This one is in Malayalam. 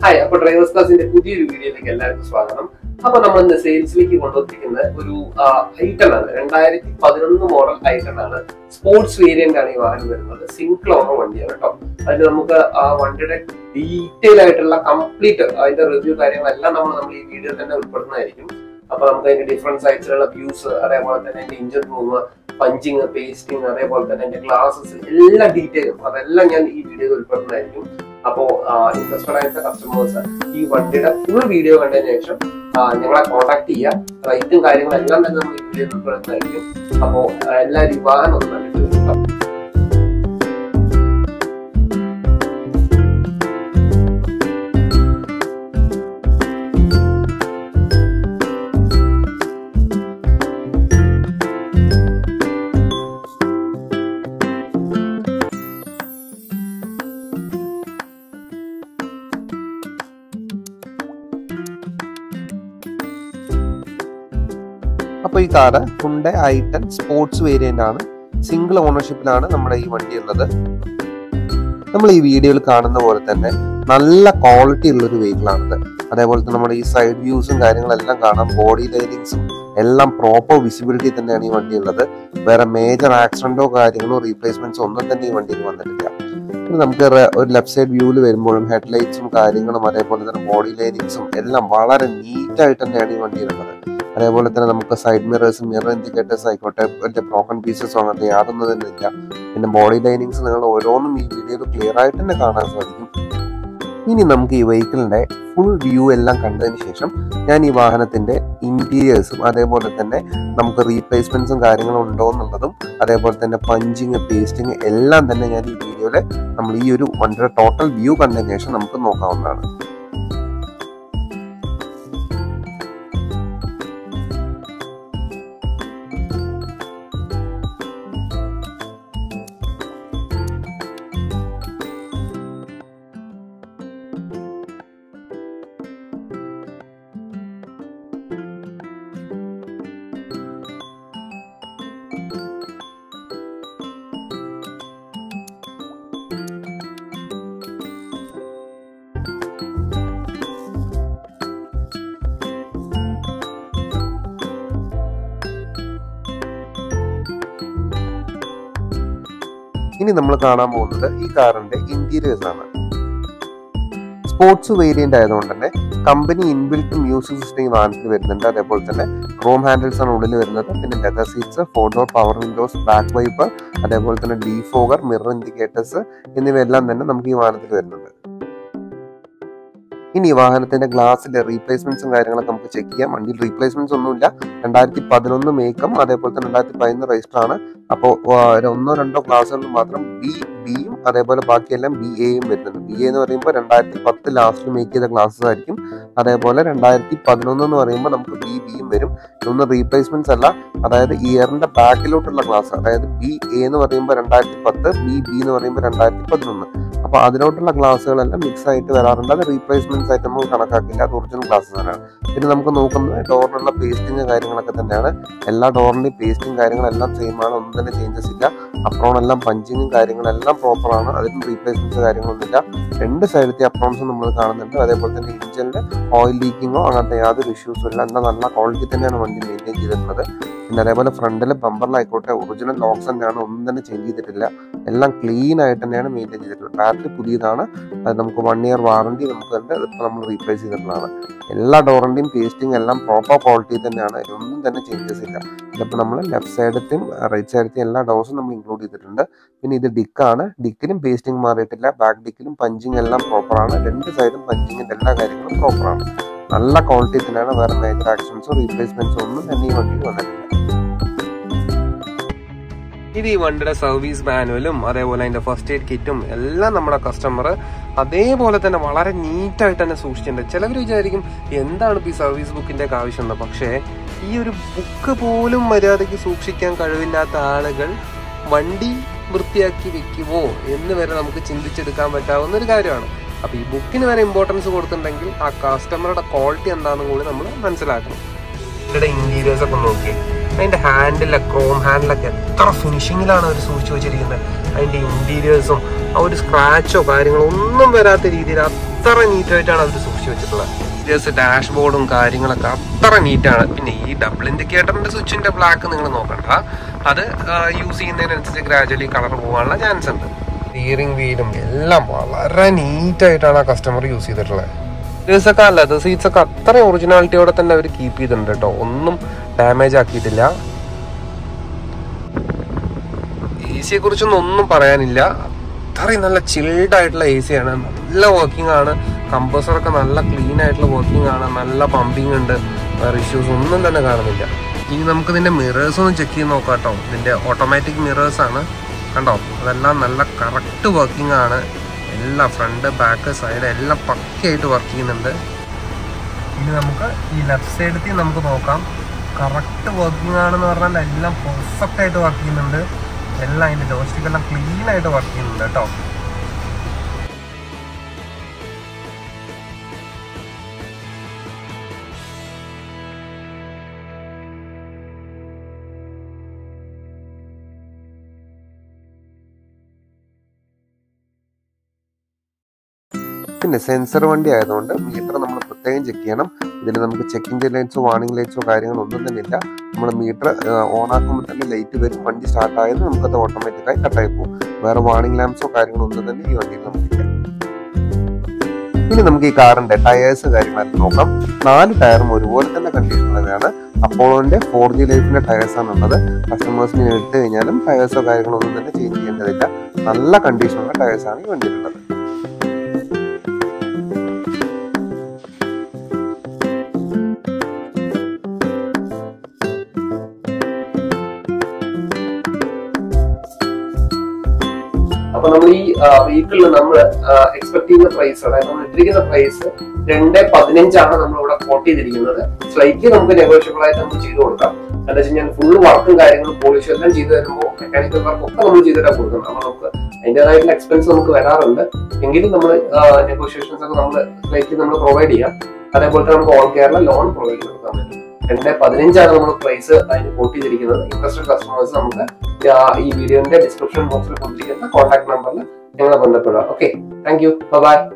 ഹായ് അപ്പൊ ഡ്രൈവേഴ്സ് ക്ലാസിന്റെ പുതിയൊരു വീഡിയോയിലേക്ക് എല്ലാവർക്കും സ്വാഗതം അപ്പൊ നമ്മൾ ഇന്ന് സെയിൽസിലേക്ക് കൊണ്ടുവന്നിരിക്കുന്ന ഒരു ഐറ്റൺ ആണ് രണ്ടായിരത്തി പതിനൊന്ന് മോഡൽ ഐറ്റൺ ആണ് സ്പോർട്സ് വേരിയന്റ് ആണ് ഈ വാഹനം വരുന്നത് സിംഗിൾ ഓണർ വണ്ടിയാണ് കേട്ടോ അതിൽ നമുക്ക് ആ വണ്ടിയുടെ ഡീറ്റെയിൽ ആയിട്ടുള്ള കംപ്ലീറ്റ് അതിന്റെ റിവ്യൂ കാര്യങ്ങളെല്ലാം നമ്മൾ നമ്മൾ ഈ വീഡിയോ തന്നെ ഉൾപ്പെടുന്നതായിരിക്കും അപ്പൊ നമുക്ക് അതിന്റെ ഡിഫറെന്റ് സൈസിലുള്ള വ്യൂസ് അതേപോലെ തന്നെ അതിന്റെ ഇഞ്ചിൻ റൂം പഞ്ചിങ് പേസ്റ്റിംഗ് അതേപോലെ തന്നെ അതിന്റെ ഗ്ലാസസ് എല്ലാ ഡീറ്റെയിലും അതെല്ലാം ഞാൻ ഈ വീഡിയോയിൽ ഉൾപ്പെടുന്നതായിരിക്കും അപ്പോ ഇൻട്രസ്റ്റഡ് ആയിട്ടുള്ള കസ്റ്റമേഴ്സ് ഈ വണ്ടിയുടെ ഫുൾ വീഡിയോ കണ്ടതിന് ശേഷം ആ, ഞങ്ങളെ കോൺടാക്ട് ചെയ്യുക റേറ്റും കാര്യങ്ങളും എല്ലാം തന്നെ നമ്മൾ ഈ വീഡിയോയിൽ ഉൾപ്പെടുന്നതായിരിക്കും അപ്പോ ആ, എല്ലാവരും ഈ വാഹനം ഒന്ന് കണ്ടിട്ട് കേട്ടോ അപ്പോൾ ഈ car Hyundai i ten sports variant ആണ് സിംഗിൾ ഓണർഷിപ്പിലാണ് നമ്മുടെ ഈ വണ്ടി ഉള്ളത് നമ്മൾ ഈ വീഡിയോയിൽ കാണുന്ന പോലെ തന്നെ നല്ല ക്വാളിറ്റി ഉള്ള ഒരു വെഹിക്കിൾ ആണിത് അതേപോലെ തന്നെ നമ്മുടെ ഈ സൈഡ് വ്യൂസും കാര്യങ്ങളെല്ലാം കാണാം ബോഡി ലൈനിങ്സും എല്ലാം പ്രോപ്പർ വിസിബിലിറ്റി തന്നെയാണ് ഈ വണ്ടി ഉള്ളത് വേറെ മേജർ ആക്സിഡന്റോ കാര്യങ്ങളോ റീപ്ലേസ്മെന്റ്സോ ഒന്നും തന്നെ ഈ വണ്ടിയിൽ വന്നിട്ടില്ല പിന്നെ നമുക്ക് റെ- ഒരു ലെഫ്റ്റ് സൈഡ് വ്യൂവിൽ വരുമ്പോഴും ഹെഡ്ലൈറ്റ്സും കാര്യങ്ങളും അതേപോലെ തന്നെ ബോഡി ലൈനിങ്സും എല്ലാം വളരെ നീറ്റ് ആയിട്ട് തന്നെയാണ് ഈ വണ്ടിയിലുള്ളത് അതേപോലെ തന്നെ നമുക്ക് സൈഡ് മിറേഴ്സും മിറർ ഇൻഡിക്കേറ്റേഴ്സ് ആയിക്കോട്ടെ വലിയ ബ്രോക്കൺ പീസസോ അങ്ങനത്തെ യാതൊന്നും തന്നെ ഇല്ല പിന്നെ ബോഡി ലൈനിങ്സ് നിങ്ങൾ ഓരോന്നും ഈ വീഡിയോയിൽ ക്ലിയർ ആയിട്ട് തന്നെ കാണാൻ സാധിക്കും ഇനി നമുക്ക് ഈ വെഹിക്കിളിന്റെ ഫുൾ വ്യൂ എല്ലാം കണ്ടതിന് ശേഷം ഞാൻ ഈ വാഹനത്തിന്റെ ഇന്റീരിയേഴ്സും അതേപോലെ തന്നെ നമുക്ക് റീപ്ലേസ്മെന്റ്സും കാര്യങ്ങളും ഉണ്ടോ എന്നുള്ളതും അതേപോലെ തന്നെ പഞ്ചിങ് പേസ്റ്റിങ് എല്ലാം തന്നെ ഞാൻ ഈ വീഡിയോയിൽ നമ്മൾ ഈ ഒരു വണ്ടിയുടെ ടോട്ടൽ വ്യൂ കണ്ടതിന് ശേഷം നമുക്ക് നോക്കാവുന്നതാണ് ഇനി നമ്മൾ കാണാൻ പോകുന്നത് ഈ കാറിന്റെ ഇന്റീരിയേഴ്സ് ആണ് സ്പോർട്സ് വേരിയന്റ് ആയതുകൊണ്ട് തന്നെ കമ്പനി ഇൻബിൽറ്റ് മ്യൂസിക് സിസ്റ്റം ഈ വാഹനത്തിൽ വരുന്നുണ്ട് അതേപോലെ തന്നെ ക്രോം ഹാൻഡിൽസ് ആണ് ഉള്ളിൽ വരുന്നത് പിന്നെ leather seats four door power windows back wiper അതേപോലെ തന്നെ ഡീഫോഗർ മിറർ ഇൻഡിക്കേറ്റേഴ്സ് എന്നിവയെല്ലാം തന്നെ നമുക്ക് ഈ വാഹനത്തിൽ വരുന്നുണ്ട് ഇനി ഈ വാഹനത്തിന്റെ ഗ്ലാസിന്റെ റീപ്ലേസ്മെന്റ്സും കാര്യങ്ങളൊക്കെ നമുക്ക് ചെക്ക് ചെയ്യാം വണ്ടിയിൽ റീപ്ലേസ്മെന്റ്സ് ഒന്നുമില്ല രണ്ടായിരത്തി പതിനൊന്ന് മേക്കും അതേപോലെ തന്നെ രണ്ടായിരത്തി പതിനൊന്ന് രജിസ്റ്റർ ആണ് അപ്പോൾ ഒന്നോ രണ്ടോ ക്ലാസ്സുകളിൽ മാത്രം ബി ബിയും അതേപോലെ ബാക്കിയെല്ലാം ബി എയും വരുന്നുണ്ട് ബി എന്ന് പറയുമ്പോൾ രണ്ടായിരത്തി പത്ത് ലാസ്റ്റിൽ മേക്ക് ചെയ്ത ക്ലാസ്സസ് ആയിരിക്കും അതേപോലെ രണ്ടായിരത്തി പതിനൊന്ന് എന്ന് പറയുമ്പോൾ നമുക്ക് ബി ബിയും വരും ഇതൊന്നും റീപ്ലേസ്മെന്റ്സ് അല്ല അതായത് ഇയറിന്റെ ബാക്കിലോട്ടുള്ള ക്ലാസ് അതായത് ബി എ എന്ന് പറയുമ്പോൾ രണ്ടായിരത്തി പത്ത് ബി ബി എന്ന് പറയുമ്പോൾ രണ്ടായിരത്തി പതിനൊന്ന് അപ്പോൾ അതിലോട്ടുള്ള ക്ലാസ്സുകളെല്ലാം മിക്സ് ആയിട്ട് വരാറുണ്ട് അത് റീപ്ലേസ്മെന്റ്സ് ആയിട്ട് നമുക്ക് കണക്കാക്കില്ല അത് ഒറിജിനൽ ക്ലാസ്സസ് തന്നെയാണ് പിന്നെ നമുക്ക് നോക്കുന്നത് ഡോറിനുള്ള പേസ്റ്റിങ് കാര്യങ്ങളൊക്കെ തന്നെയാണ് എല്ലാ ഡോറിന്റെയും പേസ്റ്റിംഗ് കാര്യങ്ങളെല്ലാം സെയിം ആണ് ഒന്നും തന്നെ ചേഞ്ചസ് ഇല്ല അപ്രോൺ എല്ലാം പഞ്ചിങ്ങും കാര്യങ്ങളെല്ലാം പ്രോപ്പർ ആണ് അതിനും റീപ്ലേസ്മെന്റ്സ് കാര്യങ്ങളൊന്നുമില്ല രണ്ട് സൈഡത്തെ അപ്രോൺസും നമ്മൾ കാണുന്നുണ്ട് അതേപോലെ തന്നെ ഇഞ്ചിന്റെ ഓയിൽ ലീക്കിങ്ങോ അങ്ങനത്തെ യാതൊരു ഇഷ്യൂസും ഇല്ല എല്ലാം നല്ല ക്വാളിറ്റി തന്നെയാണ് വണ്ടി മെയിൻറ്റെയിൻ ചെയ്തിട്ടുള്ളത് പിന്നെ അതേപോലെ ഫ്രണ്ടിലെ ബമ്പറിലായിക്കോട്ടെ ഒറിജിനൽ ലോക്സ് തന്നെയാണ് ഒന്നും തന്നെ ചേഞ്ച് ചെയ്തിട്ടില്ല എല്ലാം ക്ലീൻ ആയിട്ട് തന്നെയാണ് മെയിൻറ്റെയിൻ ചെയ്തിട്ടുള്ളത് ബാറ്ററി പുതിയതാണ് അത് നമുക്ക് വൺ ഇയർ വാറണ്ടി നമുക്ക് ഉണ്ട് ഇപ്പോൾ നമ്മൾ റീപ്ലേസ് ചെയ്തിട്ടുള്ളതാണ് എല്ലാ ഡോറിന്റെയും പേസ്റ്റിംഗ് എല്ലാം പ്രോപ്പർ ക്വാളിറ്റി തന്നെയാണ് ഇതിലൊന്നും തന്നെ ചേഞ്ചസ് ഇല്ല ഇതിപ്പോൾ നമ്മൾ ലെഫ്റ്റ് സൈഡത്തെയും റൈറ്റ് സൈഡത്തെയും എല്ലാ ഡോസും നമ്മൾ ഇൻക്ലൂഡ് ചെയ്തിട്ടുണ്ട് പിന്നെ ഇത് ഡിക്കാണ് ഡിക്കിലും പേസ്റ്റിംഗ് മാറിയിട്ടില്ല ബാക്ക് ഡിക്കിലും പഞ്ചിങ് എല്ലാം പ്രോപ്പറാണ് രണ്ട് സൈഡും പഞ്ചിങ്ങിന്റെ എല്ലാ കാര്യങ്ങളും പ്രോപ്പറാണ് നല്ല ക്വാളിറ്റി തന്നെയാണ് വേറെ മേജർ ആക്സിഡൻസോ റീപ്ലേസ്മെന്റ്സോ ഒന്നും തന്നെ ഈ വണ്ടിയിൽ വന്നിട്ടില്ല ഇത് ഈ വണ്ടിയുടെ സർവീസ് മാനുവലും അതേപോലെ അതിന്റെ ഫസ്റ്റ് എയ്ഡ് കിറ്റും എല്ലാം നമ്മുടെ കസ്റ്റമർ അതേപോലെ തന്നെ വളരെ നീറ്റായിട്ട് തന്നെ സൂക്ഷിച്ചിട്ടുണ്ട് ചിലവർ വിചാരിക്കും എന്താണ് ഇപ്പൊ ഈ സർവീസ് ബുക്കിന്റെ ഒക്കെ ആവശ്യം എന്ന് പക്ഷേ ഈ ഒരു ബുക്ക് പോലും മര്യാദയ്ക്ക് സൂക്ഷിക്കാൻ കഴിവില്ലാത്ത ആളുകൾ വണ്ടി വൃത്തിയാക്കി വെക്കുമോ എന്ന് വരെ നമുക്ക് ചിന്തിച്ചെടുക്കാൻ പറ്റാവുന്ന ഒരു കാര്യമാണ് അപ്പൊ ഈ ബുക്കിന് വരെ ഇമ്പോർട്ടൻസ് കൊടുത്തിട്ടുണ്ടെങ്കിൽ ആ കസ്റ്റമറുടെ ക്വാളിറ്റി എന്താണെന്നും കൂടി നമ്മൾ മനസ്സിലാക്കണം ഇതിന്റെ ഇന്റീരിയേഴ്സ് ഒക്കെ നോക്കി അതിന്റെ ഹാൻഡിലെ ക്രോം ഹാൻഡിലൊക്കെ എത്ര ഫിനിഷിങ്ങിലാണ് അവർ സൂക്ഷിച്ചു വെച്ചിരിക്കുന്നത് അതിന്റെ ഇന്റീരിയേഴ്സും ആ ഒരു സ്ക്രാച്ചോ കാര്യങ്ങളോ ഒന്നും വരാത്ത രീതിയിൽ അത്ര നീറ്റായിട്ടാണ് അവർ സൂക്ഷിച്ചു വെച്ചിട്ടുള്ളത് ജസ്റ്റ് ഡാഷ്ബോർഡും കാര്യങ്ങളൊക്കെ അത്ര നീറ്റാണ് പിന്നെ ഈ ഡബിൾ ഇൻഡിക്കേറ്ററിന്റെ സ്വിച്ചിന്റെ ബ്ലാക്ക് നിങ്ങൾ നോക്കണ്ട അത് യൂസ് ചെയ്യുന്നതിനനുസരിച്ച് ഗ്രാജുവലി കളർ പോകാനുള്ള ചാൻസ് ഉണ്ട് സ്റ്റിയറിംഗ് വീലും എല്ലാം വളരെ നീറ്റായിട്ടാണ് ആ കസ്റ്റമർ യൂസ് ചെയ്തിട്ടുള്ളത് സീറ്റ്സ് ഒക്കെ ലെതർ സീറ്റ്സ് ഒക്കെ അത്രയും ഒറിജിനാലിറ്റിയോടെ തന്നെ അവർ കീപ്പ് ചെയ്തിട്ടുണ്ട് കേട്ടോ ഒന്നും ഡാമേജ് ആക്കിയിട്ടില്ല എ സിയെ കുറിച്ചൊന്നും ഒന്നും പറയാനില്ല അത്രയും നല്ല ചിൽഡ് ആയിട്ടുള്ള എ സി ആണ് നല്ല വർക്കിംഗ് ആണ് കമ്പോസർ ഒക്കെ നല്ല ക്ലീൻ ആയിട്ടുള്ള വർക്കിംഗ് ആണ് നല്ല പമ്പിങ് ഉണ്ട് വേറെ ഇഷ്യൂസ് ഒന്നും തന്നെ കാണുന്നില്ല ഇനി നമുക്ക് ഇതിന്റെ മിറേഴ്സ് ഒന്ന് ചെക്ക് ചെയ്ത് നോക്കാം കേട്ടോ ഇതിന്റെ ഓട്ടോമാറ്റിക് മിറേഴ്സ് ആണ് കണ്ടോ അതെല്ലാം നല്ല കറക്റ്റ് വർക്കിംഗ് ആണ് എല്ലാം ഫ്രണ്ട് ബാക്ക് സൈഡ് എല്ലാം പക്കയായിട്ട് വർക്ക് ചെയ്യുന്നുണ്ട് ഇനി നമുക്ക് ഈ ലെഫ്റ്റ് സൈഡത്തിൽ നമുക്ക് നോക്കാം കറക്റ്റ് വർക്കിംഗ് ആണെന്ന് പറഞ്ഞാൽ എല്ലാം പെർഫെക്റ്റ് ആയിട്ട് വർക്ക് ചെയ്യുന്നുണ്ട് എല്ലാം അതിന്റെ ജോസ്റ്റിക് എല്ലാം ക്ലീൻ ആയിട്ട് വർക്ക് ചെയ്യുന്നുണ്ട് കേട്ടോ പിന്നെ സെൻസർ വണ്ടി ആയതുകൊണ്ട് മീറ്റർ നമ്മൾ പ്രത്യേകം ചെക്ക് ചെയ്യണം ഇതിൽ നമുക്ക് ചെക്കിംഗ് ലൈറ്റ്സോ വാർണിംഗ് ലൈറ്റ്സോ കാര്യങ്ങളോ ഒന്നും തന്നെ ഇല്ല നമ്മൾ മീറ്റർ ഓൺ ആക്കുമ്പോൾ തന്നെ ലൈറ്റ് വരും വണ്ടി സ്റ്റാർട്ട് ആയത് നമുക്കത് ഓട്ടോമാറ്റിക്കായി കട്ടായി പോകും വേറെ വാർണിംഗ് ലാംപ്സോ കാര്യങ്ങളോ ഒന്നും തന്നെ ഈ വണ്ടിയിൽ നമുക്കില്ല ഇനി നമുക്ക് ഈ കാറിന്റെ ടയേഴ്സ് കാര്യങ്ങളൊക്കെ നോക്കാം നാല് ടയറും ഒരുപോലെ തന്നെ കണ്ടീഷനുള്ളതാണ് അപ്പോളോന്റെ ഫോർ ജി ലൈഫിന്റെ ടയേഴ്സ് ആണ് ഉള്ളത് കസ്റ്റമേഴ്സിന് എടുത്തു കഴിഞ്ഞാലും ടയേഴ്സോ കാര്യങ്ങളോ ഒന്നും തന്നെ ചേഞ്ച് ചെയ്യേണ്ടതില്ല നല്ല കണ്ടീഷനുള്ള ടയേഴ്സ് ആണ് ഈ വണ്ടിയിലുള്ളത് അപ്പൊ നമ്മൾ ഈ വെഹിക്കിളിൽ നമ്മൾ എക്സ്പെക്ട് ചെയ്യുന്ന പ്രൈസ് അതായത് നമ്മൾ ഇട്ടിരിക്കുന്ന പ്രൈസ് രണ്ട് പതിനഞ്ചാണ് നമ്മൾ ഇവിടെ കോട്ട് ചെയ്തിരിക്കുന്നത് സ്ലൈറ്റ് നമുക്ക് നെഗോഷ്യബിൾ ആയിട്ട് നമുക്ക് ചെയ്തു കൊടുക്കാം എന്താ വെച്ച് കഴിഞ്ഞാൽ ഫുള്ള് വർക്കും കാര്യങ്ങളും പോളിഷും എല്ലാം ചെയ്തു തരുമ്പോൾ മെക്കാനിക്കൽ വർക്ക് ഒക്കെ നമ്മൾ ചെയ്തിട്ടാ കൊടുക്കുന്നത് അപ്പൊ നമുക്ക് അതിൻ്റെതായിട്ടുള്ള എക്സ്പെൻസ് നമുക്ക് വരാറുണ്ട് എങ്കിലും നമ്മൾ നെഗോഷിയേഷൻസ് ഒക്കെ നമ്മൾ സ്ലൈറ്റ് നമ്മൾ പ്രൊവൈഡ് ചെയ്യാം അതേപോലെ തന്നെ നമുക്ക് ഓൾ കേരള ലോൺ പ്രൊവൈഡ് ചെയ്ത് കൊടുക്കാൻ പറ്റും രണ്ട് പതിനഞ്ചാണ് നമ്മൾ പ്രൈസ് അതിന് കോട്ട് ചെയ്തിരിക്കുന്നത് ഇൻട്രസ്റ്റഡ് കസ്റ്റമേഴ്സ് നമുക്ക് ആ, ഈ വീഡിയോന്റെ ഡിസ്ക്രിപ്ഷൻ ബോക്സിൽ കൊടുത്തിരിക്കുന്ന കോൺടാക്ട് നമ്പറിൽ ഞങ്ങളെ ബന്ധപ്പെടുക ഓക്കെ താങ്ക് യു ബൈ